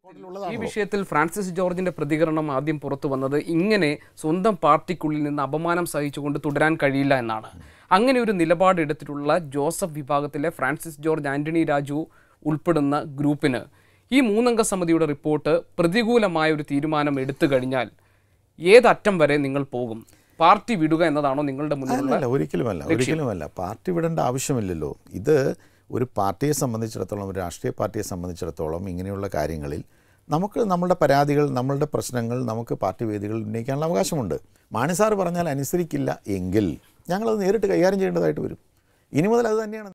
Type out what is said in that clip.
ഈ വിഷയത്തിൽ ഫ്രാൻസിസ് ജോർജിന്റെ പ്രതികരണം ആദ്യം പുറത്തു വന്നത് ഇങ്ങനെ സ്വന്തം പാർട്ടിക്കുള്ളിൽ നിന്ന് അപമാനം സഹിച്ചുകൊണ്ട് തുടരാൻ കഴിയില്ല എന്നാണ് അങ്ങനെ ഒരു നിലപാട് എടുത്തിട്ടുള്ള ജോസഫ് വിഭാഗത്തിലെ ഫ്രാൻസിസ് ജോർജ് ആന്റണി രാജു ഉൾപ്പെടുന്ന ഗ്രൂപ്പിന് ഈ മൂന്നംഗ സമിതിയുടെ റിപ്പോർട്ട് പ്രതികൂലമായ ഒരു തീരുമാനം എടുത്തു കഴിഞ്ഞാൽ ഏതറ്റം വരെ നിങ്ങൾ പോകും പാർട്ടി വിടുക എന്നതാണോ നിങ്ങളുടെ മുന്നിലുള്ള അല്ല ഒരിക്കലുമല്ല ഒരിക്കലുമല്ല പാർട്ടി വിടേണ്ട ആവശ്യമില്ലല്ലോ ഇത് ഒരു പാർട്ടിയെ സംബന്ധിച്ചിടത്തോളം ഒരു രാഷ്ട്രീയ പാർട്ടിയെ സംബന്ധിച്ചിടത്തോളം ഇങ്ങനെയുള്ള കാര്യങ്ങളിൽ നമുക്ക് നമ്മളുടെ പരാതികൾ നമ്മളുടെ പ്രശ്നങ്ങൾ നമുക്ക് പാർട്ടി വേദികളിൽ ഉന്നയിക്കാനുള്ള അവകാശമുണ്ട് മാണി സാറ് പറഞ്ഞാൽ അനുസരിക്കില്ല എങ്കിൽ ഞങ്ങളത് നേരിട്ട് കൈകാര്യം ചെയ്യേണ്ടതായിട്ട് വരും ഇനി മുതൽ അത് തന്നെയാണ്